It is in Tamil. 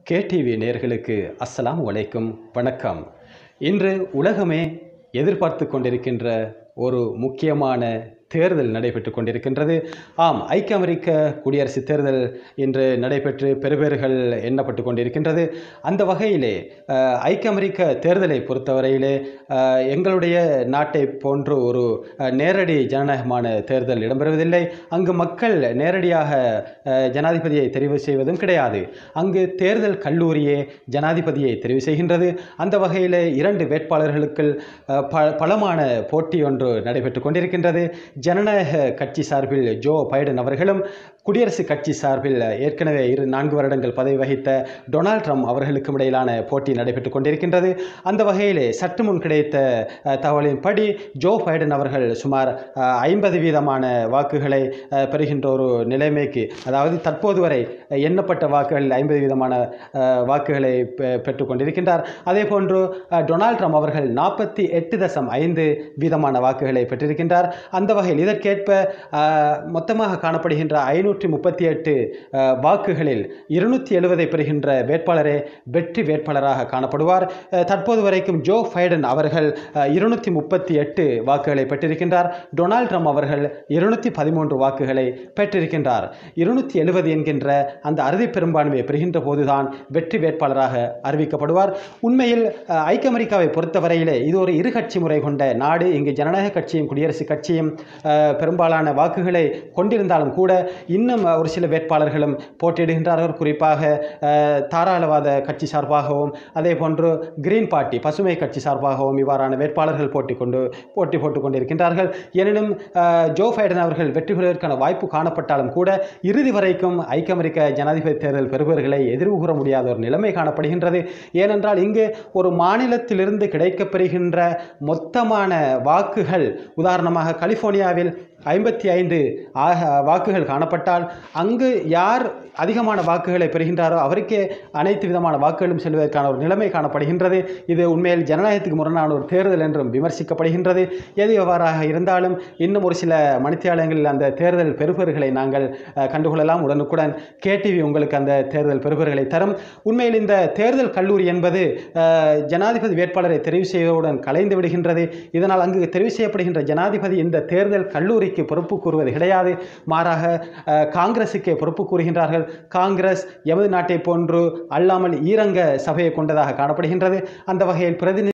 கேடிவி நேர்களுக்கு அஸ்ஸலாமு அலைக்கும் வணக்கம் இன்று உலகமே எதிர்பார்த்து கொண்டிருக்கின்ற ஒரு முக்கியமான தேர்தல் நடைபெற்று கொண்டிருக்கின்றது ஆம் ஐக்கிய அமெரிக்க குடியரசு தேர்தல் இன்று நடைபெற்று பெறுபேறுகள் எண்ணப்பட்டு கொண்டிருக்கின்றது அந்த வகையிலே அஹ், ஐக்கிய அமெரிக்க தேர்தலை பொறுத்தவரையிலே அஹ், எங்களுடைய நாட்டை போன்று ஒரு அஹ், நேரடி ஜனநாயகமான தேர்தல் இடம்பெறுவதில்லை அங்கு மக்கள் நேரடியாக அஹ், ஜனாதிபதியை தெரிவு செய்வதும் கிடையாது அங்கு தேர்தல் கல்லூரியே ஜனாதிபதியை தெரிவு செய்கின்றது அந்த வகையில் இரண்டு வேட்பாளர்களுக்கு அஹ், ப பலமான போட்டி ஒன்று நடைபெற்று கொண்டிருக்கின்றது ஜனநாயக கட்சி சார்பில் ஜோ பைடன் அவர்களும் குடியரசுக் கட்சி சார்பில் ஏற்கனவே இரு நான்கு வருடங்கள் பதவி வகித்த டொனால்ட் ட்ரம்ப் அவர்களுக்கும் இடையிலான போட்டி நடைபெற்று கொண்டிருக்கின்றது அந்த வகையிலே சற்று முன் கிடைத்த அஹ், தகவலின்படி ஜோ பைடன் அவர்கள் சுமார் ஐம்பது வீதமான வாக்குகளை அஹ், பெறுகின்ற ஒரு நிலைமைக்கு அதாவது தற்போது வரை எண்ணப்பட்ட வாக்குகளில் ஐம்பது வீதமான அஹ், வாக்குகளை பெ- பெற்றுக் கொண்டிருக்கின்றார் அதே போன்று அஹ், டொனால்ட் ட்ரம்ப் அவர்கள் நாற்பத்தி எட்டு தசம் ஐந்து வீதமான வாக்குகளை பெற்றிருக்கின்றார் அந்த வகையில் இதற்கேற்ப அஹ், மொத்தமாக காணப்படுகின்ற ஐநூற்றி முப்பத்தி எட்டு வாக்குகளில் இருநூற்றி எழுபதை பெறுகின்ற வேட்பாளரே வெற்றி வேட்பாளராக காணப்படுவார் அஹ், தற்போது வரைக்கும் ஜோ பைடன் அவர்கள் இருநூற்றி முப்பத்தி எட்டு வாக்குகளை பெற்றிருக்கின்றார் டொனால்ட் ட்ரம்ப் அவர்கள் இருநூற்றி பதிமூன்று வாக்குகளை பெற்றிருக்கின்றார் இருநூற்றி எழுபது என்கின்ற அந்த அறுதி பெரும்பான்மையை பெறுகின்ற போதுதான் வெற்றி வேட்பாளராக அறிவிக்கப்படுவார் உண்மையில் அஹ், ஐக்கிய அமெரிக்காவை பொறுத்தவரையிலே இது ஒரு இரு கட்சி முறை கொண்ட நாடு இங்கு ஜனநாயக கட்சியும் குடியரசுக் கட்சியும் அஹ், பெரும்பாலான வாக்குகளை கொண்டிருந்தாலும் கூட இன்னும் ஒரு சில வேட்பாளர்களும் போட்டியிடுகின்றார்கள் குறிப்பாக அஹ், தாராளவாத கட்சி சார்பாகவும் அதே போன்று கிரீன் பார்ட்டி பசுமை கட்சி சார்பாகவும் இவ்வாறான வேட்பாளர்கள் போட்டி கொண்டு போட்டி போட்டுக் கொண்டிருக்கின்றார்கள் எனினும் அஹ், ஜோ பைடன் அவர்கள் வெற்றி பெறுவதற்கான வாய்ப்பு காணப்பட்டாலும் கூட இறுதி வரைக்கும் ஐக்கிய அமெரிக்க ஜனாதிபதி தேர்தல் பெறுபவர்களை எதிர்வு கூற முடியாத ஒரு நிலைமை காணப்படுகின்றது ஏனென்றால் இங்கு ஒரு மாநிலத்திலிருந்து கிடைக்கப்பெறுகின்ற மொத்தமான வாக்குகள் உதாரணமாக கலிபோர்னியாவில் ஐம்பத்தி ஐந்து வாக்குகள் காணப்பட்டால் அங்கு யார் அதிகமான வாக்குகளை பெறுகின்றாரோ அவருக்கே அனைத்து விதமான வாக்குகளும் செல்வதற்கான ஒரு நிலைமை காணப்படுகின்றது இது உண்மையில் ஜனநாயகத்துக்கு முரணான ஒரு தேர்தல் என்றும் விமர்சிக்கப்படுகின்றது எது எவ்வாறாக இருந்தாலும் இன்னும் ஒரு சில மணித்தியாலயங்களில் அந்த தேர்தல் பெறுபவர்களை நாங்கள் அஹ், கண்டுகொள்ளலாம் உடனுக்குடன் கேடிவி உங்களுக்கு அந்த தேர்தல் பெறுபவர்களை தரும் உண்மையில் இந்த தேர்தல் கல்லூரி என்பது அஹ், ஜனாதிபதி வேட்பாளரை தெரிவு செய்வதுடன் கலைந்து விடுகின்றது இதனால் அங்கு தெரிவு செய்யப்படுகின்ற ஜனாதிபதி இந்த தேர்தல் கல்லூரிக்கு பொறுப்பு கூறுவது கிடையாது மாறாக அஹ், காங்கிரசுக்கே பொறுப்பு கூறுகின்றார்கள் காங்கிரஸ் எமது நாட்டை போன்று அல்லாமல் ஈரங்க சபையை கொண்டதாக காணப்படுகின்றது அந்த வகையில் பிரதிநிதி